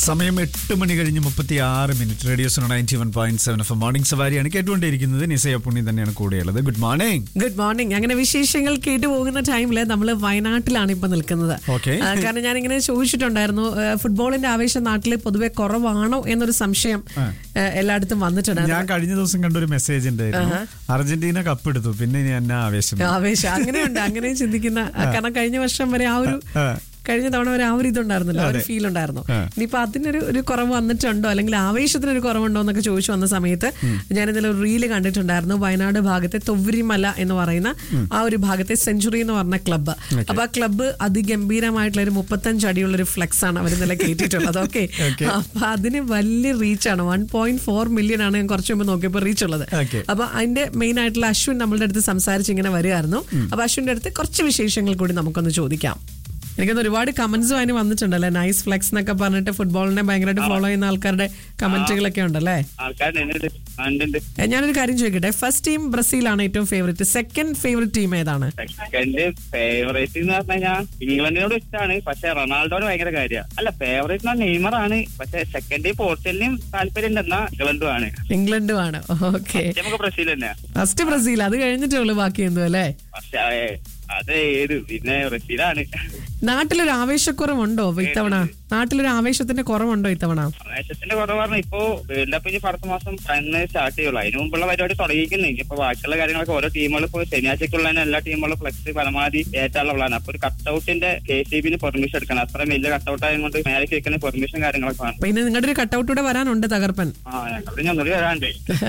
സമയം എട്ട് മണി കഴിഞ്ഞ് മുപ്പത്തി ആറ് minute radios ninety one point seven F morning സവാരിയാണ് കേട്ടുകൊണ്ടിരിക്കുന്നത് നിസയ പുണ്ണി തന്നെയാണ് കൂടെയുള്ളത് ഗുഡ് മോർണിംഗ് ഗുഡ് മോർണിംഗ് അങ്ങനെ വിശേഷങ്ങൾ കേട്ടു പോകുന്ന ടൈമില് നമ്മൾ വയനാട്ടിലാണ് ഇപ്പൊ നിൽക്കുന്നത് Okay. ആ, കാരണം ഞാൻ ഇങ്ങനെ ചോദിച്ചിട്ടുണ്ടായിരുന്നു ആ, ഫുട്ബോളിന്റെ ആവേശം നാട്ടിൽ പൊതുവെ കുറവാണോ എന്നൊരു സംശയം ആ, എല്ലായിടത്തും വന്നിട്ടുണ്ടായിരുന്നു ഞാൻ കഴിഞ്ഞ ദിവസം കണ്ടൊരു മെസ്സേജ് ഉണ്ടായിരുന്നു അർജന്റീന കപ്പെടുത്തു പിന്നെ ഇനി എന്നാ ആവേശം ആവേശം അങ്ങനെയുണ്ട് അങ്ങനെ ചിന്തിക്കുന്ന ആ, കാരണം കഴിഞ്ഞ വർഷം വരെ ആ ഒരു ആ. കഴിഞ്ഞ തവണ വരെ ആ ഒരു ഇതുണ്ടായിരുന്നല്ലോ ആ ഒരു ഫീൽ ഉണ്ടായിരുന്നു ആ. ഇനിയിപ്പോ അതിനൊരു ഒരു കുറവ് വന്നിട്ടുണ്ടോ അല്ലെങ്കിൽ ആവേശത്തിനൊരു കുറവുണ്ടോ എന്നൊക്കെ ചോദിച്ചു വന്ന സമയത്ത് ഞാൻ ഇതിൽ ഒരു റീല് കണ്ടിട്ടുണ്ടായിരുന്നു വയനാട് ഭാഗത്തെ തൊവ്വരിമല എന്ന് പറയുന്ന ആ ഒരു ഭാഗത്തെ സെഞ്ചുറി എന്ന് പറഞ്ഞ ക്ലബ്ബ് അപ്പൊ ആ ക്ലബ്ബ് അതിഗംഭീരമായിട്ടുള്ള ഒരു മുപ്പത്തഞ്ച് അടിയുള്ള ഒരു ഫ്ലെക്സ് ആണ് അവർ ഇന്നലെ കയറ്റിയിട്ടുള്ളത് ഓക്കെ Okay. അപ്പൊ അതിന് വലിയ റീച്ചാണ് വൺ പോയിന്റ് ഫോർ മില്യൺ ആണ് ഞാൻ കുറച്ച് മുമ്പ് നോക്കിയപ്പോൾ റീച്ച് ഉള്ളത് Okay. അപ്പൊ അതിന്റെ മെയിൻ ആയിട്ടുള്ള അശ്വിൻ നമ്മളുടെ അടുത്ത് സംസാരിച്ച് ഇങ്ങനെ വരികയായിരുന്നു അപ്പൊ അശ്വിന്റെ അടുത്ത് കുറച്ച് വിശേഷങ്ങൾ കൂടി നമുക്കൊന്ന് ചോദിക്കാം എനിക്കൊന്ന് ഒരുപാട് കമന്റ്സും അതിന് വന്നിട്ടുണ്ടല്ലേ നൈസ് ഫ്ലെക്സ് എന്നൊക്കെ പറഞ്ഞിട്ട് ഫുട്ബോളിനെ ഭയങ്കരമായിട്ട് ഫോളോ ചെയ്യുന്ന ആൾക്കാരുടെ കമന്റുകളൊക്കെ ഉണ്ടല്ലേ ആൾക്കാരുണ്ട് ഉണ്ട് ഏ, ഞാനൊരു കാര്യം ചോദിക്കട്ടെ ഫസ്റ്റ് ടീം ബ്രസീലാണ് ഏറ്റവും ഫേവറേറ്റ് സെക്കൻഡ് ഫേവറേറ്റ് ടീം ഏതാണ് സെക്കൻഡ് ഫേവറേറ്റ് എന്ന് പറഞ്ഞു കഴിഞ്ഞാൽ ഇംഗ്ലണ്ടിനോട് ഇഷ്ടമാണ് പക്ഷെ റൊണാൾഡോന് ഭയങ്കര കാര്യമാണ് അല്ല ഫേവറേറ്റ് നെയ്മർ ആണ് പക്ഷെ സെക്കൻഡ് പോർച്ചുഗലിനും താല്പര്യം എന്നാ ഇംഗ്ലണ്ടും ആണ് ഇംഗ്ലണ്ടുമാണ് ഓക്കെ നമുക്ക് ബ്രസീൽ തന്നെ ഫസ്റ്റ് ബ്രസീൽ അത് കഴിഞ്ഞിട്ടേ ഉള്ളൂ ബാക്കി എന്തോ അല്ലേ പക്ഷെ ഏ, അത് ഏത് പിന്നെ ബ്രസീലാണ് നാട്ടിലൊരു ആവേശക്കുറവുണ്ടോ ഇത്തവണ നാട്ടിലൊരു ആവേശത്തിന്റെ കുറവുണ്ടോ ഇത്തവണ ആവേശത്തിന്റെ കുറവ് പറഞ്ഞാൽ ഇപ്പോ വേൾഡ് കപ്പ് ഇനി അടുത്ത മാസം തന്നെ സ്റ്റാർട്ട് ചെയ്യുള്ളൂ അതിന് മുമ്പുള്ള പരിപാടി തുടങ്ങിയിരിക്കുന്നു ഇപ്പൊ ബാക്കിയുള്ള കാര്യങ്ങളൊക്കെ ഓരോ ടീമുകൾ ഇപ്പൊ ശനിയാഴ്ചക്കുള്ള തന്നെ എല്ലാ ടീമുകളും ഫ്ലെക്സ് പരമാവധി ഏറ്റാനുള്ള പ്ലാൻ അപ്പൊ ഒരു കട്ടൗട്ടിന്റെ കെ സി ബിന് പെർമിഷൻ എടുക്കണം അത്ര വലിയ കട്ടൗട്ട് ആയതുകൊണ്ട് മേലേക്ക് വെക്കുന്ന പെർമിഷൻ കാര്യങ്ങളൊക്കെ വേണം പിന്നെ നിങ്ങളുടെ ഒരു കട്ടൗട്ടൂടെ വരാനുണ്ട് തകർപ്പൻ ആ ഞങ്ങളുടെ ഞങ്ങളുടെ വരാണ്ട്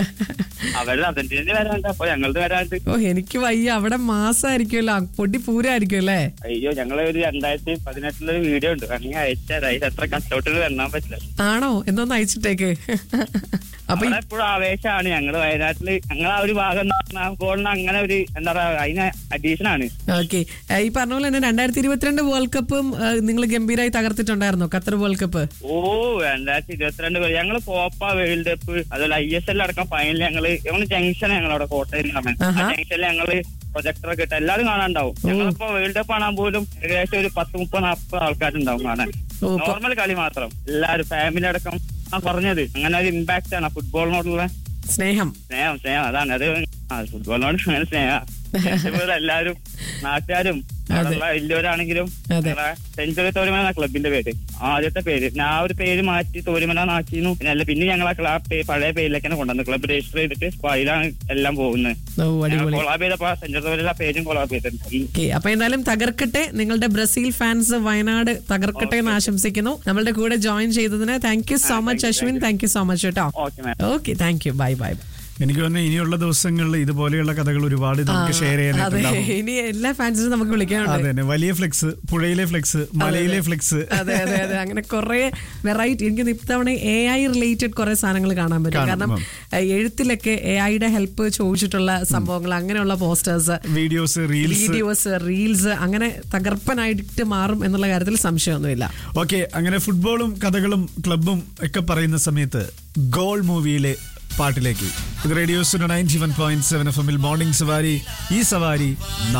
അവരുടെ അർജന്റീനയിൽ വരാണ്ട് അപ്പൊ ഞങ്ങളുടെ വരാണ്ട് ഓ എനിക്ക് വയ്യ അവിടെ മാസമായിരിക്കുമല്ലോ പൊടി പൂരായിരിക്കും അല്ലേ അയ്യോ ഞങ്ങളെ ഒരു രണ്ടായിരത്തി പതിനെട്ടിലൊരു വീഡിയോ ഉണ്ട് അങ്ങനെ അയച്ചാൽ അതിൽ എത്ര കട്ടൗട്ടുകൾ എണ്ണാൻ പറ്റില്ല ആണോ എന്നൊന്ന് അയച്ചിട്ടേക്ക് അപ്പൊ അവിടെ എപ്പോഴും ആവേശമാണ് ഞങ്ങള് വയനാട്ടില് ഞങ്ങൾ ആ ഒരു ഭാഗം എന്ന് പറഞ്ഞാൽ ഗോളിന് അങ്ങനെ ഒരു എന്താ പറയാ അതിന് അഡീഷൻ ആണ് ഓക്കെ ഈ പറഞ്ഞ പോലെ തന്നെ രണ്ടായിരത്തി ഇരുപത്തിരണ്ട് വേൾഡ് കപ്പും നിങ്ങൾ ഗംഭീരമായി തകർത്തിട്ടുണ്ടായിരുന്നോ ഖത്തർ വേൾഡ് കപ്പ് ഓ രണ്ടായിരത്തി ഇരുപത്തിരണ്ട് വരെ ഞങ്ങള് കോപ്പ വേൾഡ് കപ്പ് അതുപോലെ ഐ എസ് എൽ അടക്കം ഫൈനൽ ഞങ്ങള് ഞങ്ങള് ജംഗ്ഷൻ ഞങ്ങളവിടെ കോട്ടയം ആഹാ. ജംഗ്ഷനിൽ ഞങ്ങള് പ്രൊജക്ടർ ഒക്കെ ഇട്ട് എല്ലാവരും കാണാണ്ടാവും ഞങ്ങളിപ്പോ വേൾഡ് കപ്പ് കാണാൻ പോലും ഏകദേശം ഒരു പത്ത് മുപ്പത് നാൽപ്പത് ആൾക്കാരുണ്ടാവും കാണാൻ ഓ, ഇപ്പൊ- നോർമൽ കളി മാത്രം എല്ലാവരും ഫാമിലി അടക്കം ആ പറഞ്ഞത് അങ്ങനെ ഒരു ഇമ്പാക്ട് ആണ് ഫുട്ബോളിനോടുള്ള സ്നേഹം സ്നേഹം സ്നേഹം അതാണ് അത് ആ ഫുട്ബോളിനോട് അങ്ങനെ സ്നേഹം എല്ലാരും നാട്ടുകാരും അവിടെയുള്ള വലിയവരാണെങ്കിലും അതെ. സെഞ്ചുറി തോരുമല ക്ലബിന്റെ പേര് ആദ്യത്തെ പേര് ഞാൻ ആ ഒരു പേര് മാറ്റി തോരുമല നാക്കിന്നു പിന്നെ അല്ല പിന്നെ ഞങ്ങൾ ആ ക്ലബ് പഴയ പേരിലേക്ക് തന്നെ കൊണ്ടുവന്നു ക്ലബ് രജിസ്റ്റർ ചെയ്തിട്ട് അപ്പൊ അതിലാണ് എല്ലാം പോകുന്നത് ഓ അടിപൊളി കൊളാബ് ചെയ്തപ്പോ സെഞ്ചുറി തോരുമല പേരും കൊളാബ് ചെയ്തിട്ടുണ്ട് ഓക്കെ അപ്പൊ എന്തായാലും തകർക്കട്ടെ നിങ്ങളുടെ ബ്രസീൽ ഫാൻസ് വയനാട് തകർക്കട്ടെ എന്ന് ആശംസിക്കുന്നു നമ്മളുടെ കൂടെ ജോയിൻ ചെയ്തതിന് thank you so much Ashwin thank you so much കേട്ടോ okay ma'am okay thank you bye bye എനിക്ക് തോന്നുന്നു ഇനിയുള്ള ദിവസങ്ങളിൽ ഇതുപോലെയുള്ള കഥകൾ ഒരുപാട് നമുക്ക് ഷെയർ അതെ ചെയ്യാനായിട്ടുണ്ടാവും ഇനി എല്ലാ ഫാൻസിനും നമുക്ക് വിളിക്കാനുണ്ട് അതെ തന്നെ വലിയ ഫ്ലെക്സ് പുഴയിലെ ഫ്ലെക്സ് മലയിലെ ഫ്ലെക്സ് അതെ അതെ അതെ അങ്ങനെ കുറെ വെറൈറ്റി എനിക്ക് ഇത്തവണ എ ഐ റിലേറ്റഡ് കുറെ സാധനങ്ങൾ കാണാൻ പറ്റും കാണാം, കാരണം ഉം. ഏഹ്, എഴുത്തിലൊക്കെ എ ഐയുടെ ഹെൽപ്പ് ചോദിച്ചിട്ടുള്ള സംഭവങ്ങൾ അങ്ങനെയുള്ള posters videos reels videos reels അങ്ങനെ തകർപ്പനായിട്ട് മാറും എന്നുള്ള കാര്യത്തിൽ സംശയമൊന്നുമില്ല ഓക്കെ അങ്ങനെ ഫുട്ബോളും കഥകളും ക്ലബും ഒക്കെ പറയുന്ന സമയത്ത് ഗോൾ മൂവിയിലെ പാട്ടിലേക്ക് ഇത് radios ninety one point seven F എമ്മിൽ മോർണിംഗ് സവാരി ഈ സവാരി